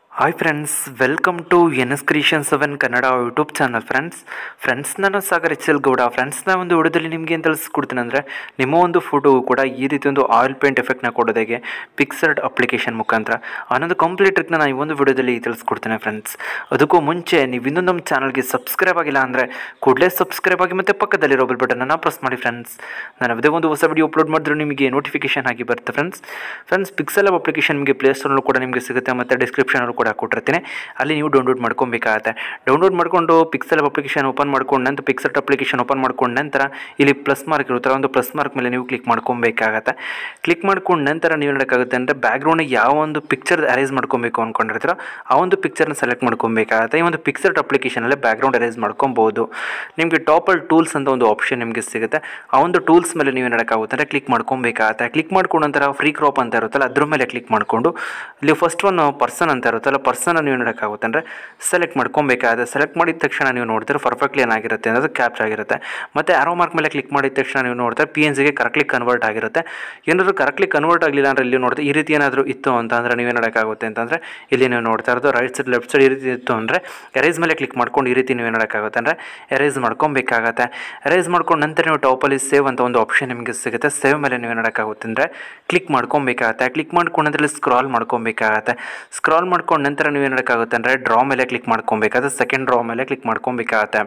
hi friends welcome to N S creation seven Kannada YouTube channel friends friends ನಾನು Sagar H L Gowda ಫ್ರೆಂಡ್ಸ್ನ ಒಂದು ವಿಡಿಯೋದಲ್ಲಿ ನಿಮಗೆ ಏನು ತಿಳಿಸ್ಕೊಡ್ತೀನಿ ಅಂದರೆ ನಿಮ್ಮ ಒಂದು ಫೋಟೋಗೂ ಕೂಡ ಈ ರೀತಿ ಒಂದು ಆಯಿಲ್ ಪೇಂಟ್ ಎಫೆಕ್ಟ್ನ ಕೊಡೋದಕ್ಕೆ ಪಿಕ್ಸರ್ಡ್ ಅಪ್ಲಿಕೇಶನ್ ಮುಖಾಂತರ ಅನ್ನೊಂದು ಕಂಪ್ಲೀಟ್ ಟ್ರಿಕ್ನ ನಾನು ಈ ಒಂದು ವಿಡಿಯೋದಲ್ಲಿ ತಿಳಿಸ್ಕೊಡ್ತೇನೆ ಫ್ರೆಂಡ್ಸ್ ಅದಕ್ಕೂ ಮುಂಚೆ ನೀವು ಇನ್ನೂ ನಮ್ಮ ಚಾನಲ್ಗೆ ಸಬ್ಸ್ಕ್ರೈಬ್ ಆಗಿಲ್ಲ ಅಂದರೆ ಕೂಡಲೇ ಸಬ್ಸ್ಕ್ರೈಬ್ ಆಗಿ ಮತ್ತು ಪಕ್ಕದಲ್ಲಿರೋ ಬೆಲ್ ಬಟನನ್ನು ಪ್ರೆಸ್ ಮಾಡಿ ಫ್ರೆಂಡ್ಸ್ ನಾನು ಯಾವುದೇ ಒಂದು ಹೊಸ ವಿಡಿಯೋ ಅಪ್ಲೋಡ್ ಮಾಡಿದ್ರೆ ನಿಮಗೆ ನೋಟಿಫಿಕೇಶನ್ ಆಗಿ ಬರುತ್ತೆ ಫ್ರೆಂಡ್ಸ್ ಫ್ರೆಂಡ್ಸ್ ಪಿಕ್ಸೆಲ್ ಅಪ್ಲಿಕೇಶನ್ ನಿಮಗೆ ಪ್ಲೇಸ್ಟೋರ್ನಲ್ಲೂ ಕೂಡ ನಿಮಗೆ ಸಿಗುತ್ತೆ ಮತ್ತು ಡಿಸ್ಕ್ರಿಪ್ಷನಲ್ಲೂ ಕೂಡ ಕೊಟ್ಟಿರ್ತೀನಿ ಅಲ್ಲಿ ನೀವು ಡೌನ್ಲೋಡ್ ಮಾಡ್ಕೊಬೇಕಾಗತ್ತೆ ಡೌನ್ಲೋಡ್ ಮಾಡಿಕೊಂಡು ಪಿಕ್ಸೆಲ್ ಅಪ್ಲಿಕೇಶನ್ ಓಪನ್ ಮಾಡ್ಕೊಂಡು ನಂತರ ಪಿಕ್ಸೆಲ್ ಅಪ್ಲಿಕೇಶನ್ ಓಪನ್ ಮಾಡ್ಕೊಂಡು ನಂತರ ಇಲ್ಲಿ ಪ್ಲಸ್ ಮಾರ್ಕ್ ಇರುತ್ತೆ ಒಂದು ಪ್ಲಸ್ ಮಾರ್ಕ್ ಮೇಲೆ ನೀವು ಕ್ಲಿಕ್ ಮಾಡ್ಕೊಬೇಕಾಗತ್ತೆ ಕ್ಲಿಕ್ ಮಾಡ್ಕೊಂಡು ನಂತರ ನೀವು ನೋಡೋಕ್ಕಾಗುತ್ತೆ ಅಂದರೆ ಬ್ಯಾಕ್ಗ್ರೌಂಡಿಗೆ ಯಾವ ಒಂದು ಪಿಕ್ಚರ್ ಅರೇಂಜ್ ಮಾಡ್ಕೊಬೇಕು ಅಂದ್ಕೊಂಡಿರ್ತೀರೋ ಆ ಒಂದು ಪಿಕ್ಚರ್ನ ಸೆಲೆಕ್ಟ್ ಮಾಡ್ಕೊಬೇಕಾಗತ್ತೆ ಈ ಒಂದು ಪಿಕ್ಸೆಲ್ ಅಪ್ಲಿಕೇಶನಲ್ಲೇ ಬ್ಯಾಕ್ಗ್ರೌಂಡ್ ಅರೇಂಜ್ ಮಾಡ್ಕೊಬೋದು ನಿಮಗೆ ಟಾಪಲ್ ಟೂಲ್ಸ್ ಅಂತ ಒಂದು ಆಪ್ಷನ್ ನಿಮಗೆ ಸಿಗುತ್ತೆ ಆ ಒಂದು ಟೂಲ್ಸ್ ಮೇಲೆ ನೀವು ನೋಡೋಕ್ಕಾಗುತ್ತೆ ಅಂದರೆ ಕ್ಲಿಕ್ ಮಾಡ್ಕೊಬೇಕಾಗತ್ತೆ ಕ್ಲಿಕ್ ಮಾಡ್ಕೊಂಡು ನಂತರ ಫ್ರೀ ಕ್ರಾಪ್ ಅಂತ ಇರುತ್ತಲ್ಲ ಅದ್ರ ಮೇಲೆ ಕ್ಲಿಕ್ ಮಾಡಿಕೊಂಡು ಇಲ್ಲಿ ಫಸ್ಟ್ ಒನ್ ಪರ್ಸನ್ ಅಂತ ಇರುತ್ತಲ್ಲ ಪರ್ಸನ್ ನೀವು ನೋಡೋಕ್ಕಾಗುತ್ತೆ ಅಂದರೆ ಸೆಲೆಕ್ಟ್ ಮಾಡ್ಕೊಬೇಕಾಗುತ್ತೆ ಸೆಲೆಕ್ಟ್ ಮಾಡಿದ ತಕ್ಷಣ ನೀವು ನೋಡ್ತೀರ ಪರ್ಫೆಕ್ಟ್ಲಿ ಏನಾಗಿರುತ್ತೆ ಅನ್ನೋದು ಕ್ಯಾಪ್ಚರ್ ಆಗಿರುತ್ತೆ ಮತ್ತು ಆರೋ ಮಾರ್ಕ್ ಮೇಲೆ ಕ್ಲಿಕ್ ಮಾಡಿದ ತಕ್ಷಣ ನೀವು ನೋಡ್ತಾರೆ ಪಿ ಎನ್ ಜಿಗೆ ಕರೆಕ್ಟ್ಲಿ ಕನ್ವರ್ಟ್ ಆಗಿರುತ್ತೆ ಏನಾದರೂ ಕರೆಕ್ಟ್ಲಿ ಕನ್ವರ್ಟ್ ಆಗಲಿಲ್ಲ ಅಂದರೆ ಇಲ್ಲಿ ನೋಡ್ತೀವಿ ಈ ರೀತಿ ಏನಾದರೂ ಇತ್ತು ಅಂತ ಅಂದರೆ ನೀವೇ ನೋಡೋಕ್ಕಾಗುತ್ತೆ ಅಂತಂದರೆ ಇಲ್ಲಿ ನೀವು ನೋಡ್ತಾ ಇರೋದು ರೈಟ್ ಸೈಡ್ ಲೆಫ್ಟ್ ಸೈಡ್ ಈ ರೀತಿ ಇತ್ತು ಅಂದರೆ ಎರೇಸ್ ಮೇಲೆ ಕ್ಲಿಕ್ ಮಾಡ್ಕೊಂಡು ಈ ರೀತಿ ನೀವು ನೋಡೋಕ್ಕಾಗುತ್ತೆ ಅಂದರೆ ಎರೇಸ್ ಮಾಡ್ಕೊಬೇಕಾಗತ್ತೆ ಎರೇಸ್ ಮಾಡ್ಕೊಂಡು ನಂತರ ನೀವು ಟಾಪಲ್ಲಿ ಸೇವ್ ಅಂತ ಒಂದು ಆಪ್ಷನ್ ನಿಮಗೆ ಸಿಗುತ್ತೆ ಸೇವ್ ಮೇಲೆ ನೀವು ನೋಡೋಕ್ಕಾಗುತ್ತೆ ಅಂದರೆ ಕ್ಲಿಕ್ ಮಾಡ್ಕೊಬೇಕಾಗತ್ತೆ ಕ್ಲಿಕ್ ಮಾಡ್ಕೊಂಡು ಅದರಲ್ಲಿ ಸ್ಕ್ರಾಲ್ ಮಾಡ್ಕೊಬೇಕಾಗತ್ತೆ ಸ್ಕ್ರಾಲ್ ಮಾಡ್ಕೊಂಡು ನಂತರ ನೀವು ನೋಡೋಕ್ಕಾಗುತ್ತೆ ಅಂದರೆ ಡ್ರಾ ಮೇಲೆ ಕ್ಲಿಕ್ ಮಾಡ್ಕೊಬೇಕಾಗುತ್ತೆ ಸೆಕೆಂಡ್ ಡ್ರಾ ಮೇಲೆ ಕ್ಲಿಕ್ ಮಾಡ್ಕೊಬೇಕಾಗತ್ತೆ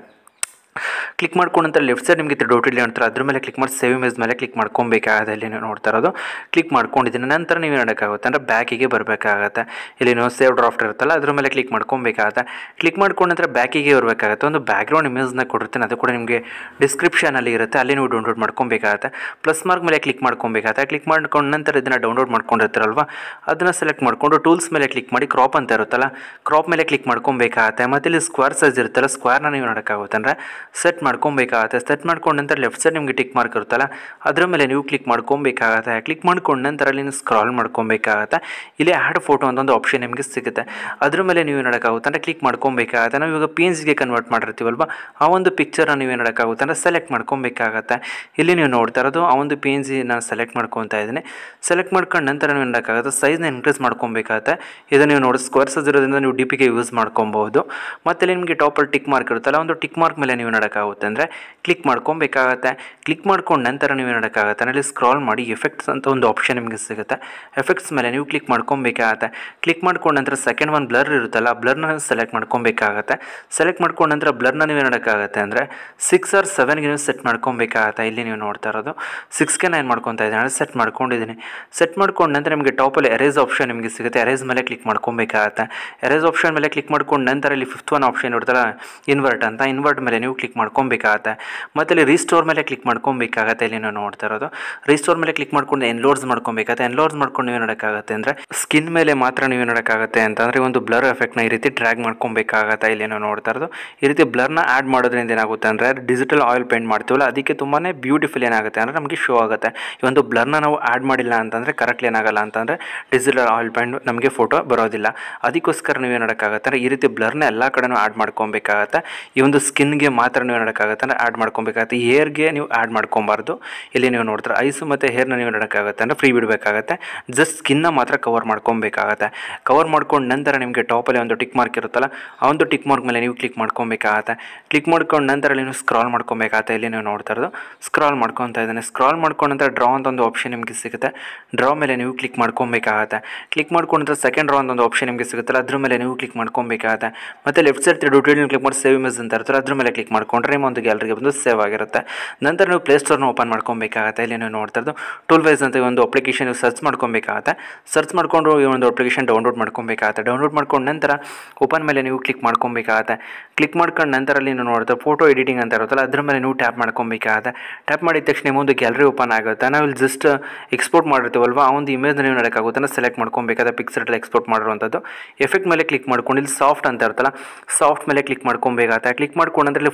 ಕ್ಲಿಕ್ ಮಾಡ್ಕೊಂಡು ನಂತರ ಲೆಫ್ಟ್ ಸೈಡ್ ನಿಮಗೆ ಡೌಟ್ ಇಲ್ಲಿ ಅಂತಾರೆ ಅದ್ರ ಮೇಲೆ ಕ್ಲಿಕ್ ಮಾಡಿ ಸೇವ್ ಇಮೇಜ್ ಮೇಲೆ ಕ್ಲಿಕ್ ಮಾಡ್ಕೊಬೇಕಾಗುತ್ತೆ ಇಲ್ಲಿ ನೀವು ನೋಡ್ತಾ ಇರೋದು ಕ್ಲಿಕ್ ಮಾಡ್ಕೊಂಡಿದ್ದೀನಿ ನಂತರ ನೀವು ನೋಡೋಕ್ಕಾಗುತ್ತೆ ಅಂದರೆ ಬ್ಯಾಕಿಗೆ ಬರಬೇಕಾಗತ್ತೆ ಇಲ್ಲಿ ನೀವು ಸೇವ್ ಡ್ರಾಫ್ಟ್ ಇರುತ್ತಲ್ಲ ಅದ್ರ ಮೇಲೆ ಕ್ಲಿಕ್ ಮಾಡ್ಕೊಬೇಕಾಗತ್ತೆ ಕ್ಲಿಕ್ ಮಾಡ್ಕೊಂಡು ನಂತರ ಬ್ಯಾಕಿಗೆ ಬರಬೇಕಾಗತ್ತೆ ಒಂದು ಬ್ಯಾಕ್ಗ್ರೌಂಡ್ ಇಮೇಜ್ನ ಕೊಡಿರ್ತೀನಿ ಅದು ಕೂಡ ನಿಮಗೆ ಡಿಸ್ಕ್ರಿಪ್ಷನಲ್ಲಿ ಇರುತ್ತೆ ಅಲ್ಲಿ ನೀವು ಡೌನ್ಲೋಡ್ ಮಾಡ್ಕೊಬೇಕಾಗತ್ತೆ ಪ್ಲಸ್ ಮಾರ್ಕ್ ಮೇಲೆ ಕ್ಲಿಕ್ ಮಾಡ್ಕೊಬೇಕಾಗತ್ತೆ ಕ್ಲಿಕ್ ಮಾಡ್ಕೊಂಡು ನಂತರ ಇದನ್ನು ಡೌನ್ಲೋಡ್ ಮಾಡ್ಕೊಂಡಿರ್ತಾರಲ್ವ ಅದನ್ನು ಸೆಲೆಕ್ಟ್ ಮಾಡಿಕೊಂಡು ಟೂಲ್ಸ್ ಮೇಲೆ ಕ್ಲಿಕ್ ಮಾಡಿ ಕ್ರಾಪ್ ಅಂತ ಇರುತ್ತಲ್ಲ ಕ್ರಾಪ್ ಮೇಲೆ ಕ್ಲಿಕ್ ಮಾಡ್ಕೊಬೇಕಾಗತ್ತೆ ಮತ್ತು ಇಲ್ಲಿ ಸ್ಕ್ವೇರ್ ಸೈಜ್ ಇರುತ್ತಲ್ಲ ಸ್ಕ್ವೇರ್ನ ನೀವು ನೋಡೋಕ್ಕಾಗುತ್ತೆ ಅಂದರೆ ಸೆಟ್ ಮಾಡ್ಕೊಬೇಕಾಗತ್ತೆ ಸೆಟ್ ಮಾಡ್ಕೊಂಡು ನಂತರ ಲೆಫ್ಟ್ ಸೈಡ್ ನಿಮಗೆ ಟಿಕ್ ಮಾರ್ಕ್ ಇರುತ್ತಲ್ಲ ಅದ್ರ ಮೇಲೆ ನೀವು ಕ್ಲಿಕ್ ಮಾಡ್ಕೊಬೇಕಾಗತ್ತೆ ಕ್ಲಿಕ್ ಮಾಡ್ಕೊಂಡು ನಂತರ ಅಲ್ಲಿ ನೀವು ಸ್ಕ್ರಾಲ್ ಮಾಡ್ಕೊಬೇಕಾಗತ್ತೆ ಇಲ್ಲಿ ಆ್ಯಡ್ ಫೋಟೋ ಅಂತ ಒಂದು ಆಪ್ಷನ್ ನಿಮಗೆ ಸಿಗುತ್ತೆ ಅದ್ರ ಮೇಲೆ ನೀವು ನೋಡೋಕ್ಕಾಗುತ್ತೆ ಅಂದರೆ ಕ್ಲಿಕ್ ಮಾಡ್ಕೊಬೇಕಾಗತ್ತೆ ನಾವು ಇವಾಗ ಪಿ ಎನ್ ಜಿಗೆ ಕನ್ವರ್ಟ್ ಮಾಡಿರ್ತೀವಲ್ವ ಆ ಒಂದು ಪಿಕ್ಚರ್ನ ನೀವು ನೋಡೋಕ್ಕಾಗುತ್ತೆ ಅಂದರೆ ಸೆಲೆಕ್ಟ್ ಮಾಡ್ಕೊಬೇಕಾಗತ್ತೆ ಇಲ್ಲಿ ನೀವು ನೋಡ್ತಾ ಇರೋದು ಆ ಒಂದು ಪಿ ಎನ್ ಜಿ ನಾನು ಸೆಲೆಕ್ಟ್ ಮಾಡ್ಕೊತಾ ಇದ್ದೀನಿ ಸೆಲೆಕ್ಟ್ ಮಾಡ್ಕೊಂಡು ನಂತರ ನೀವು ನೋಡೋಕ್ಕಾಗುತ್ತೆ ಸೈಜ್ನ ಇನ್ಕ್ರೀಸ್ ಮಾಡ್ಕೊಬೇಕಾಗತ್ತೆ ಇದು ನೀವು ನೋಡಿ ಸ್ಕ್ವೇರ್ ಸೈಜ್ ಇರೋದ್ರಿಂದ ನೀವು ಡಿ ಪಿಗೆ ಯೂಸ್ ಮಾಡ್ಕೊಬೋದು ಮತ್ತು ಇಲ್ಲಿ ನಿಮಗೆ ಟಾಪಲ್ಲಿ ಟಿಕ್ ಮಾರ್ಕ್ ಇರುತ್ತಲ್ಲ ಒಂದು ಟಿಕ್ ಮಾರ್ಕ್ ಮೇಲೆ ನೀವು ನೋಡೋಕ್ಕಾಗುತ್ತೆ ಅಂದರೆ ಕ್ಲಿಕ್ ಮಾಡ್ಕೊಬೇಕಾಗತ್ತೆ ಕ್ಲಿಕ್ ಮಾಡ್ಕೊಂಡು ನಂತರ ನೀವು ನೋಡೋಕ್ಕಾಗುತ್ತೆ ಅಲ್ಲಿ ಸ್ಕ್ರಾಲ್ ಮಾಡಿ ಎಫೆಕ್ಟ್ಸ್ ಅಂತ ಒಂದು ಆಪ್ಷನ್ ನಿಮಗೆ ಸಿಗುತ್ತೆ ಎಫೆಕ್ಟ್ಸ್ ಮೇಲೆ ನೀವು ಕ್ಲಿಕ್ ಮಾಡ್ಕೊಬೇಕಾಗತ್ತೆ ಕ್ಲಿಕ್ ಮಾಡ್ಕೊಂಡು ನಂತರ ಸೆಕೆಂಡ್ ಒನ್ ಬ್ಲರ್ ಇರುತ್ತಲ್ಲ ಬ್ಲರ್ನ ಸೆಲೆಕ್ಟ್ ಮಾಡ್ಕೊಬೇಕಾಗತ್ತೆ ಸೆಲೆಕ್ಟ್ ಮಾಡ್ಕೊಂಡು ನಂತರ ಬ್ಲರ್ನ ನೀವು ನೋಡೋಕ್ಕಾಗತ್ತೆ ಅಂದರೆ ಸಿಕ್ಸ್ ಆರ್ ಸೆವೆನ್ಗೆ ನೀವು ಸೆಟ್ ಮಾಡ್ಕೊಬೇಕಾಗತ್ತೆ ಇಲ್ಲಿ ನೀವು ನೋಡ್ತಾ ಇರೋದು ಸಿಕ್ಸ್ಗೆ ನಾನು ಮಾಡ್ಕೊತಾ ಇದ್ದೀನಿ ಅಂದರೆ ಸೆಟ್ ಮಾಡ್ಕೊಂಡಿದ್ದೀನಿ ಸೆಟ್ ಮಾಡ್ಕೊಂಡು ನಂತರ ನಿಮಗೆ ಟಾಪಲ್ಲಿ ಎರೇಸ್ ಆಪ್ಷನ್ ನಿಮಗೆ ಸಿಗುತ್ತೆ ಎರೇಸ್ ಮೇಲೆ ಕ್ಲಿಕ್ ಮಾಡ್ಕೊಬೇಕಾಗತ್ತೆ ಎರೇಸ್ ಆಪ್ಷನ್ ಮೇಲೆ ಕ್ಲಿಕ್ ಮಾಡ್ಕೊಂಡು ನಂತರ ಇಲ್ಲಿ ಫಿಫ್ತ್ ಒನ್ ಆಪ್ಷನ್ ಇರುತ್ತಲ್ಲ ಇನ್ವರ್ಟ್ ಅಂತ ಇನ್ವರ್ಟ್ ಮೇಲೆ ನೀವು ಕ್ಲಿಕ್ ಮಾಡ್ಕೊಬೇಕಾಗತ್ತೆ ಮತ್ತು ಇಲ್ಲಿ ರೀಸ್ಟೋರ್ ಮೇಲೆ ಕ್ಲಿಕ್ ಮಾಡ್ಕೊಬೇಕಾಗತ್ತೆ ಇಲ್ಲಿ ನೀವು ನೋಡ್ತಾ ಇರೋದು ರೀಸ್ಟೋರ್ ಮೇಲೆ ಕ್ಲಿಕ್ ಮಾಡ್ಕೊಂಡು ಎನ್ಲೋಡ್ಸ್ ಮಾಡ್ಕೊಬೇಕಾಗತ್ತೆ ಎನ್ಲೋಡ್ಸ್ ಮಾಡ್ಕೊಂಡು ನೀವು ನೋಡೋಕ್ಕಾಗತ್ತೆ ಅಂದರೆ ಸ್ಕಿನ್ ಮೇಲೆ ಮಾತ್ರ ನೀವು ನೋಡೋಕ್ಕಾಗತ್ತೆ ಅಂತಂದರೆ ಒಂದು ಬ್ಲರ್ ಎಫೆಕ್ಟ್ನ ಈ ರೀತಿ ಡ್ರ್ಯಾಗ್ ಮಾಡ್ಕೊಬೇಕಾಗತ್ತೆ ಇಲ್ಲಿ ನೀವು ನೋಡ್ತಾ ಇರೋದು ಈ ರೀತಿ ಬ್ಲರ್ನ ಆ್ಯಡ್ ಮಾಡೋದ್ರಿಂದ ಏನಾಗುತ್ತೆ ಅಂದರೆ ಡಿಜಿಟಲ್ ಆಯಿಲ್ ಪೇಂಟ್ ಮಾಡ್ತೀವಲ್ಲ ಅದಕ್ಕೆ ತುಂಬಾ ಬ್ಯೂಟಿಫುಲ್ ಏನಾಗುತ್ತೆ ಅಂದರೆ ನಮಗೆ ಶೋ ಆಗುತ್ತೆ ಈ ಒಂದು ಬ್ಲರ್ನ ನಾವು ಆ್ಯಡ್ ಮಾಡಿಲ್ಲ ಅಂತಂದರೆ ಕರೆಕ್ಟ್ಲಿ ಏನಾಗಲ್ಲ ಅಂತಂದರೆ ಡಿಜಿಟಲ್ ಆಯಿಲ್ ಪೇಂಟ್ ನಮಗೆ ಫೋಟೋ ಬರೋದಿಲ್ಲ ಅದಕ್ಕೋಸ್ಕರ ನೀವು ನೋಡೋಕ್ಕಾಗತ್ತೆ ಅಂದರೆ ಈ ರೀತಿ ಬ್ಲರ್ನ ಎಲ್ಲ ಕಡೆನೂ ಆ್ಯಡ್ ಮಾಡ್ಕೊಬೇಕಾಗತ್ತೆ ಈ ಒಂದು ಸ್ಕಿನ್ಗೆ ಮಾತ್ರ ನೀವು ನೋಡೋಕ್ಕಾಗತ್ತೆ ಅಂದರೆ ಆ್ಯಡ್ ಮಾಡ್ಕೊಬೇಕಾಗತ್ತೆ ಹೇರ್ಗೆ ನೀವು ಆ್ಯಡ್ ಮಾಡ್ಕೊಬಾರ್ದು ಇಲ್ಲಿ ನೀವು ನೋಡ್ತಾರೆ ಐಸು ಮತ್ತು ಹೇರ್ನ ನೀವು ನೋಡೋಕ್ಕಾಗತ್ತೆ ಅಂದರೆ ಫ್ರೀ ಬಿಡಬೇಕಾಗತ್ತೆ ಜಸ್ಟ್ ಸ್ಕಿನ್ನ ಮಾತ್ರ ಕವರ್ ಮಾಡ್ಕೊಬೇಕಾಗತ್ತೆ ಕವರ್ ಮಾಡ್ಕೊಂಡು ನಂತರ ನಿಮಗೆ ಟಾಪಲ್ಲಿ ಒಂದು ಟಿಕ್ ಮಾರ್ಕ್ ಇರುತ್ತಲ್ಲ ಆ ಒಂದು ಟಿಕ್ ಮಾರ್ಕ್ ಮೇಲೆ ನೀವು ಕ್ಲಿಕ್ ಮಾಡ್ಕೊಬೇಕಾಗತ್ತೆ ಕ್ಲಿಕ್ ಮಾಡ್ಕೊಂಡು ನಂತರ ಇಲ್ಲಿ ನೀವು ಸ್ಕ್ರಾಲ್ ಮಾಡ್ಕೊಬೇಕಾಗತ್ತೆ ಇಲ್ಲಿ ನೀವು ನೋಡ್ತಾ ಇರೋದು ಸ್ಕ್ರಾಲ್ ಮಾಡ್ಕೊತಾ ಇದ್ದಾನೆ ಸ್ಕ್ರಾಲ್ ಮಾಡ್ಕೊಂಡು ನಂತರ ಡ್ರಾ ಅಂತ ಒಂದು ಆಪ್ಷನ್ ನಿಮಗೆ ಸಿಗುತ್ತೆ ಡ್ರಾ ಮೇಲೆ ನೀವು ಕ್ಲಿಕ್ ಮಾಡ್ಕೊಬೇಕಾಗತ್ತೆ ಕ್ಲಿಕ್ ಮಾಡ್ಕೊಂಡು ಸೆಕೆಂಡ್ ಡ್ರಾ ಅಂತ ಒಂದು ಆಪ್ಷನ್ ನಿಮಗೆ ಸಿಗುತ್ತಲ್ಲ ಅದ್ರ ಮೇಲೆ ನೀವು ಕ್ಲಿಕ್ ಮಾಡ್ಕೊಬೇಕಾಗತ್ತೆ ಮತ್ತು ಲೆಫ್ಟ್ ಸೈಡ್ ಡ್ಯೂಟೇಲ್ ಕ್ಲಿಕ್ ಮಾಡಿ ಸೇವ್ ಇಮೇಜ್ ಅಂತ ಇರ್ತಾರೆ ಅದ್ರ ಮೇಲೆ ಕ್ಲಿಕ್ ಮಾಡ್ಕೊಂಡ್ರೆ ನಿಮ್ಮ ಒಂದು ಗ್ಯಾಲರಿಗೆ ಬಂದು ಸೇವ್ ಆಗಿರುತ್ತೆ ನಂತರ ನೀವು ಪ್ಲೇಸ್ಟೋರ್ನ ಓಪನ್ ಮಾಡ್ಕೊಬೇಕಾಗತ್ತೆ ಇಲ್ಲಿ ನೀವು ನೋಡ್ತಾ ಇರೋದು ಟೂಲ್ ವೈಸ್ ಅಂತ ಒಂದು ಅಪ್ಲಿಕೇಶನ್ ನೀವು ಸರ್ಚ್ ಮಾಡ್ಕೊಬೇಕಾಗತ್ತೆ ಸರ್ಚ್ ಮಾಡಿಕೊಂಡು ಈ ಒಂದು ಅಪ್ಲಿಕೇಶನ್ ಡೌನ್ಲೋಡ್ ಮಾಡ್ಕೊಬೇಕಾಗತ್ತೆ ಡೌನ್ಲೋಡ್ ಮಾಡ್ಕೊಂಡು ನಂತರ ಓಪನ್ ಮೇಲೆ ನೀವು ಕ್ಲಿಕ್ ಮಾಡ್ಕೊಬೇಕಾಗತ್ತೆ ಕ್ಲಿಕ್ ಮಾಡ್ಕೊಂಡು ನಂತರ ಅಲ್ಲಿ ನೀವು ನೋಡ್ತಾ ಫೋಟೋ ಎಡಿಟಿಂಗ್ ಅಂತ ಇರುತ್ತಲ್ಲ ಅದ್ರ ಮೇಲೆ ನೀವು ಟ್ಯಾಪ್ ಮಾಡ್ಕೊಬೇಕಾಗತ್ತೆ ಟ್ಯಾಪ್ ಮಾಡಿದ ತಕ್ಷಣ ನಿಮ್ಮೊಂದು ಗ್ಯಾಲರಿ ಓಪನ್ ಆಗುತ್ತೆ ನಾವು ಇಲ್ಲಿ ಜಸ್ಟ್ ಎಕ್ಸ್ಪೋರ್ಟ್ ಮಾಡಿರ್ತೀವಲ್ವ ಆ ಒಂದು ಇಮೇಜ್ನ ನೀವು ನೋಡೋಕ್ಕಾಗುತ್ತೆ ಸೆಲೆಕ್ಟ್ ಮಾಡ್ಕೊಬೇಕಾದ್ರೆ ಪಿಕ್ಸೆಲ್ ಎಕ್ಸ್ಪೋರ್ಟ್ ಮಾಡಿರುವಂಥದ್ದು ಎಫೆಕ್ಟ್ ಮೇಲೆ ಕ್ಲಿಕ್ ಮಾಡ್ಕೊಂಡು ಇಲ್ಲಿ ಸಾಫ್ಟ್ ಅಂತ ಇರುತ್ತಲ್ಲ ಸಾಫ್ಟ್ ಮೇಲೆ ಕ್ಲಿಕ್ ಮಾಡ್ಕೊಬೇಕಾಗತ್ತೆ ಕ್ಲಿಕ್ ಮಾಡ್ಕೊಂಡು ಅಂದರೆ ಇಲ್ಲಿ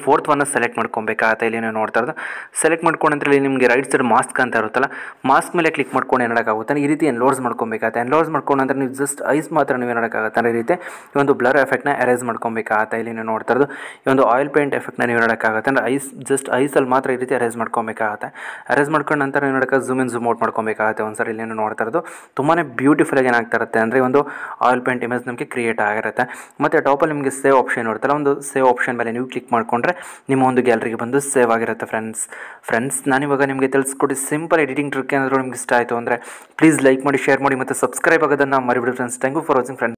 ಫೋರ್ತ್ ಒನ್ನ ಸೆಲೆಕ್ಟ್ ಮಾಡ್ಕೊಬೇಕಾಗತ್ತೆ ಇಲ್ಲಿ ನೀವು ನೋಡ್ತಾ ಇರೋದು ಸೆಲೆಕ್ಟ್ ಮಾಡ್ಕೊಂಡು ನಂತರ ಇಲ್ಲಿ ನಿಮಗೆ ರೈಟ್ ಸೈಡ್ ಮಾಸ್ಕ್ ಅಂತ ಇರುತ್ತಲ್ಲ ಮಾಸ್ಕ್ ಮೇಲೆ ಕ್ಲಿಕ್ ಮಾಡ್ಕೊಂಡು ಏನು ಮಾಡೋಕ್ಕಾಗುತ್ತೆ ಈ ರೀತಿ ಎನ್ಲೋಡ್ಸ್ ಮಾಡ್ಕೊಬೇಕಾಗತ್ತೆ ಎನ್ಲೋಡ್ಸ್ ಮಾಡ್ಕೊಂಡು ನಂತರ ನೀವು ಜಸ್ಟ್ ಐಸ್ ಮಾತ್ರ ನೀವು ಏನು ಮಾಡೋಕ್ಕಾಗತ್ತೆ ಈ ರೀತಿ ಈ ಒಂದು ಬ್ಲರ್ ಎಫೆಕ್ಟ್ನ ಎರೇಸ್ ಮಾಡ್ಕೊಬೇಕಾಗತ್ತೆ ಇಲ್ಲಿ ನೀವು ನೋಡ್ತಾ ಇರೋದು ಈ ಒಂದು ಆಯಿಲ್ ಪೇಂಟ್ ಎಫೆಕ್ಟ್ನ ನೀವು ನೋಡೋಕ್ಕಾಗತ್ತೆ ಅಂದರೆ ಐಸ್ ಜಸ್ಟ್ ಐಸಲ್ಲಿ ಮಾತ್ರ ಈ ರೀತಿ ಅರೇಸ್ ಮಾಡ್ಕೊಬೇಕಾಗತ್ತೆ ಅರೇಸ್ ಮಾಡ್ಕೊಂಡು ನಂತರ ನೀವು ನೋಡೋಕೆ ಝೂಮ್ ಇನ್ ಝೂಮ್ ಔಟ್ ಮಾಡ್ಕೊಬೇಕಾಗತ್ತೆ ಒಂದ್ಸರಿ ಇಲ್ಲಿ ನೀವು ನೋಡ್ತಾ ಇರೋದು ತುಂಬಾ ಬ್ಯೂಟಿಫುಲ್ ಆಗಿ ಏನಾಗ್ತಾ ಇರುತ್ತೆ ಅಂದರೆ ಒಂದು ಆಯಿಲ್ ಪೇಂಟ್ ಇಮೇಜ್ ನಮಗೆ ಕ್ರಿಯೇಟ್ ಆಗಿರುತ್ತೆ ಮತ್ತು ಟಾಪಲ್ಲಿ ನಿಮಗೆ ಸೇವ್ ಆಪ್ಷನ್ ಇರುತ್ತಲ್ಲ ಒಂದು ಸೇವ್ ಆಪ್ಷನ್ ಮೇಲೆ ನೀವು ಕ್ಲಿಕ್ ಮಾಡಿಕೊಂಡ್ರೆ ನಿಮ್ಮ ಒಂದು ಗ್ಯಾಲರಿಗೆ ಬಂದು ಸೇವ್ ಆಗಿರುತ್ತೆ ಫ್ರೆಂಡ್ಸ್ ಫ್ರೆಂಡ್ಸ್ ನಾನಿವಾಗ ನಿಮಗೆ ತಿಳಿಸ್ಕೊಡಿ ಸಿಂಪಲ್ ಎಡಿಟಿಂಗ್ ಟ್ರಿಕ್ ಏನಾದರೂ ನಿಮ್ಗೆ ಇಷ್ಟ ಆಯಿತು ಅಂದರೆ ಪ್ಲೀಸ್ ಲೈಕ್ ಮಾಡಿ ಶೇರ್ ಮಾಡಿ ಮತ್ತು ಸಬ್ಸ್ಕ್ರೈಬ್ ಆಗೋದನ್ನು ಮರಿಬಿಡಿ friends thank you for watching friends